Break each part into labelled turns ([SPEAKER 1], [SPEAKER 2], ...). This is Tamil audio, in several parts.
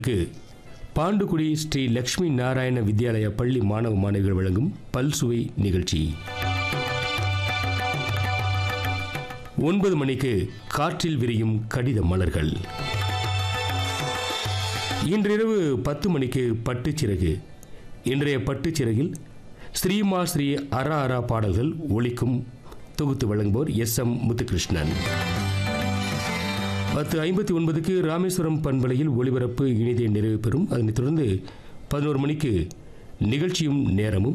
[SPEAKER 1] க்கு பாண்டுகுடி ஸ்ரீ லக்ஷ்மி நாராயண வித்யாலயா பள்ளி மாணவ மாணவிகள் வழங்கும் பல்சுவை நிகழ்ச்சி ஒன்பது மணிக்கு காற்றில் விரியும் கடித மலர்கள் இன்றிரவு பத்து மணிக்கு பட்டுச்சிறகு இன்றைய பட்டுச்சிறகில் ஸ்ரீமா ஸ்ரீ அரா அரா பாடல்கள் ஒலிக்கும் தொகுத்து வழங்குவோர் எஸ் எம் முத்துகிருஷ்ணன் பத்து ஐம்பத்தி ஒன்பதுக்கு ராமேஸ்வரம் பண்பலையில் ஒளிபரப்பு இனிதே நிறைவு பெறும் அதனைத் தொடர்ந்து பதினோரு மணிக்கு நிகழ்ச்சியும் நேரமும்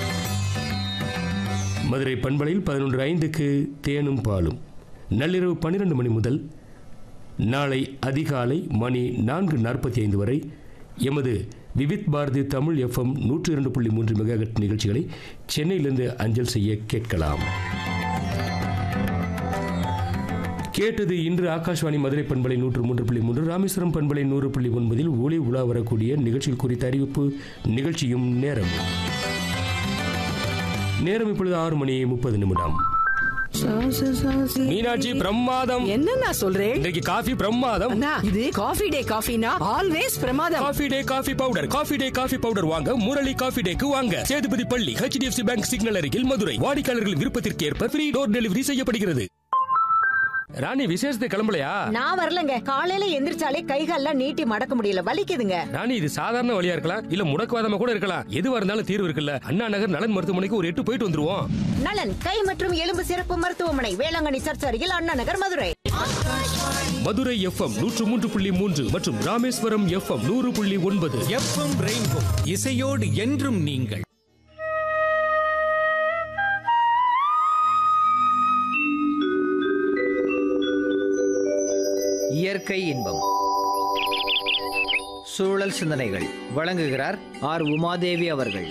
[SPEAKER 1] மதுரை பண்பலையில் பதினொன்று ஐந்துக்கு தேனும் பாலும் நள்ளிரவு பன்னிரண்டு மணி முதல் நாளை அதிகாலை மணி நான்கு நாற்பத்தி ஐந்து வரை எமது விவித் பாரதி தமிழ் எஃப்எம் நூற்றி இரண்டு புள்ளி மூன்று மெகாஹெட் நிகழ்ச்சிகளை சென்னையிலிருந்து அஞ்சல் செய்ய கேட்கலாம் கேட்டது இன்று ஆகாஷ்வாணி மதுரை பண்பலை நூற்று மூன்று புள்ளி மூன்று ராமேஸ்வரம் பண்பலை நூறு புள்ளி ஒன்பதில் ஒளி உலா வரக்கூடிய நிகழ்ச்சிகள் குறித்த அறிவிப்பு நிகழ்ச்சியும் நேரம் நேரம் இப்பொழுது ஆறு மணி முப்பது நிமிடம் மீனாட்சி பிரமாதம்
[SPEAKER 2] என்ன நான் சொல்றேன்
[SPEAKER 1] இன்றைக்கு காஃபி பிரமாதம்
[SPEAKER 2] அண்ணா இது காஃபி டே காஃபினா ஆல்வேஸ் பிரமாதம்
[SPEAKER 1] coffee day coffee powder coffee day coffee powder வாங்க முரளி காஃபி டேக்கு வாங்க சேதுபதி பள்ளி ஹெச்டிஎஃப்சி பேங்க் சிக்னல் அருகில் மதுரை வாடிக்கையாளர்கள் விருப்பத்திற்கு ஏற்ப ஃப்ரீ டோர் டெலிவரி செய்யப்படுகிறது ராணி விசேஷத்தை கிளம்பலையா
[SPEAKER 3] நான் வரலங்க காலையில எந்திரிச்சாலே கைகால்லாம் நீட்டி மடக்க முடியல வலிக்குதுங்க
[SPEAKER 1] ராணி இது சாதாரண வழியா இருக்கலாம் இல்ல முடக்குவாதமா கூட இருக்கலாம் எதுவா இருந்தாலும் தீர்வு இருக்குல்ல அண்ணா நகர் நலன் மருத்துவமனைக்கு ஒரு எட்டு போயிட்டு வந்துருவோம்
[SPEAKER 3] நலன் கை மற்றும் எலும்பு சிறப்பு மருத்துவமனை வேளாங்கண்ணி சர்ச் அருகில் அண்ணா நகர் மதுரை
[SPEAKER 1] மதுரை எஃப்எம் நூற்று மூன்று புள்ளி மூன்று மற்றும் ராமேஸ்வரம் எஃப்எம் நூறு புள்ளி ஒன்பது
[SPEAKER 4] எஃப்எம் ரெயின்போ இசையோடு என்றும் நீங்கள்
[SPEAKER 5] இயற்கை இன்பம் சூழல் சிந்தனைகள் வழங்குகிறார் ஆர் உமாதேவி அவர்கள்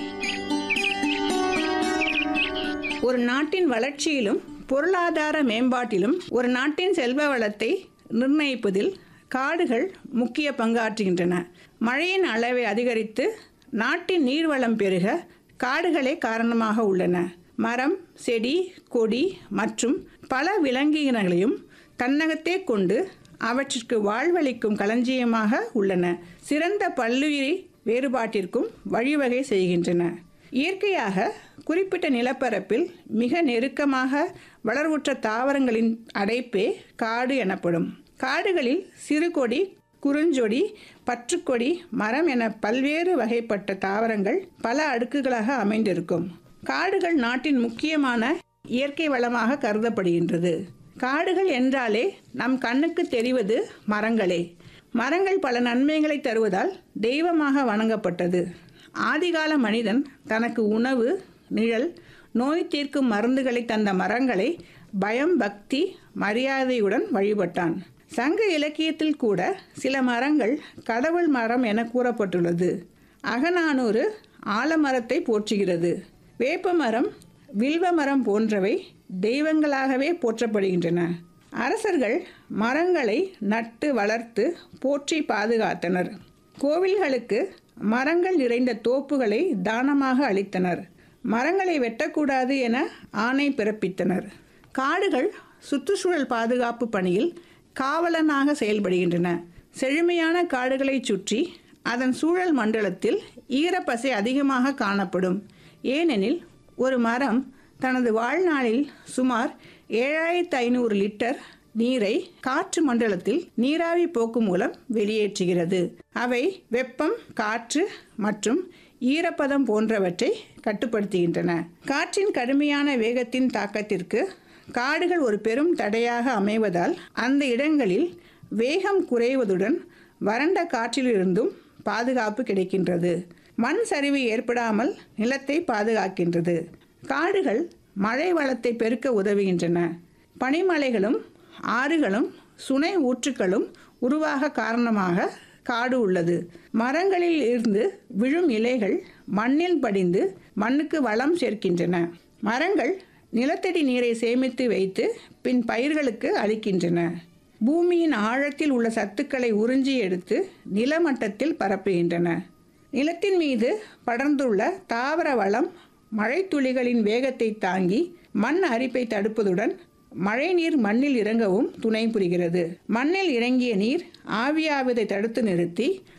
[SPEAKER 6] ஒரு நாட்டின் வளர்ச்சியிலும் பொருளாதார மேம்பாட்டிலும் ஒரு நாட்டின் செல்வ வளத்தை நிர்ணயிப்பதில் காடுகள் முக்கிய பங்காற்றுகின்றன மழையின் அளவை அதிகரித்து நாட்டின் நீர்வளம் பெருக காடுகளே காரணமாக உள்ளன மரம் செடி கொடி மற்றும் பல விலங்கினங்களையும் தன்னகத்தே கொண்டு அவற்றிற்கு வாழ்வளிக்கும் களஞ்சியமாக உள்ளன சிறந்த பல்லுயிரி வேறுபாட்டிற்கும் வழிவகை செய்கின்றன இயற்கையாக குறிப்பிட்ட நிலப்பரப்பில் மிக நெருக்கமாக வளர்வுற்ற தாவரங்களின் அடைப்பே காடு எனப்படும் காடுகளில் சிறுகொடி குறுஞ்சொடி பற்றுக்கொடி மரம் என பல்வேறு வகைப்பட்ட தாவரங்கள் பல அடுக்குகளாக அமைந்திருக்கும் காடுகள் நாட்டின் முக்கியமான இயற்கை வளமாக கருதப்படுகின்றது காடுகள் என்றாலே நம் கண்ணுக்கு தெரிவது மரங்களே மரங்கள் பல நன்மைகளை தருவதால் தெய்வமாக வணங்கப்பட்டது ஆதிகால மனிதன் தனக்கு உணவு நிழல் நோய் தீர்க்கும் மருந்துகளை தந்த மரங்களை பயம் பக்தி மரியாதையுடன் வழிபட்டான் சங்க இலக்கியத்தில் கூட சில மரங்கள் கடவுள் மரம் என கூறப்பட்டுள்ளது அகநானூறு ஆலமரத்தை போற்றுகிறது வேப்பமரம் வில்வ மரம் போன்றவை தெய்வங்களாகவே போற்றப்படுகின்றன அரசர்கள் மரங்களை நட்டு வளர்த்து போற்றி பாதுகாத்தனர் கோவில்களுக்கு மரங்கள் நிறைந்த தோப்புகளை தானமாக அளித்தனர் மரங்களை வெட்டக்கூடாது என ஆணை பிறப்பித்தனர் காடுகள் சுற்றுச்சூழல் பாதுகாப்பு பணியில் காவலனாக செயல்படுகின்றன செழுமையான காடுகளை சுற்றி அதன் சூழல் மண்டலத்தில் ஈரப்பசை அதிகமாக காணப்படும் ஏனெனில் ஒரு மரம் தனது வாழ்நாளில் சுமார் ஏழாயிரத்து ஐநூறு லிட்டர் நீரை காற்று மண்டலத்தில் நீராவி போக்கு மூலம் வெளியேற்றுகிறது அவை வெப்பம் காற்று மற்றும் ஈரப்பதம் போன்றவற்றை கட்டுப்படுத்துகின்றன காற்றின் கடுமையான வேகத்தின் தாக்கத்திற்கு காடுகள் ஒரு பெரும் தடையாக அமைவதால் அந்த இடங்களில் வேகம் குறைவதுடன் வறண்ட காற்றிலிருந்தும் பாதுகாப்பு கிடைக்கின்றது மண் சரிவு ஏற்படாமல் நிலத்தை பாதுகாக்கின்றது காடுகள் மழை வளத்தை பெருக்க உதவுகின்றன பனிமலைகளும் ஆறுகளும் சுனை ஊற்றுக்களும் உருவாக காரணமாக காடு உள்ளது மரங்களில் இருந்து விழும் இலைகள் மண்ணில் படிந்து மண்ணுக்கு வளம் சேர்க்கின்றன மரங்கள் நிலத்தடி நீரை சேமித்து வைத்து பின் பயிர்களுக்கு அளிக்கின்றன பூமியின் ஆழத்தில் உள்ள சத்துக்களை உறிஞ்சி எடுத்து நிலமட்டத்தில் பரப்புகின்றன நிலத்தின் மீது படர்ந்துள்ள தாவர வளம் மழைத்துளிகளின் வேகத்தை தாங்கி மண் அரிப்பை தடுப்பதுடன் மழைநீர் மண்ணில் இறங்கவும் துணை புரிகிறது மண்ணில் இறங்கிய நீர் ஆவியாவதை தடுத்து நிறுத்தி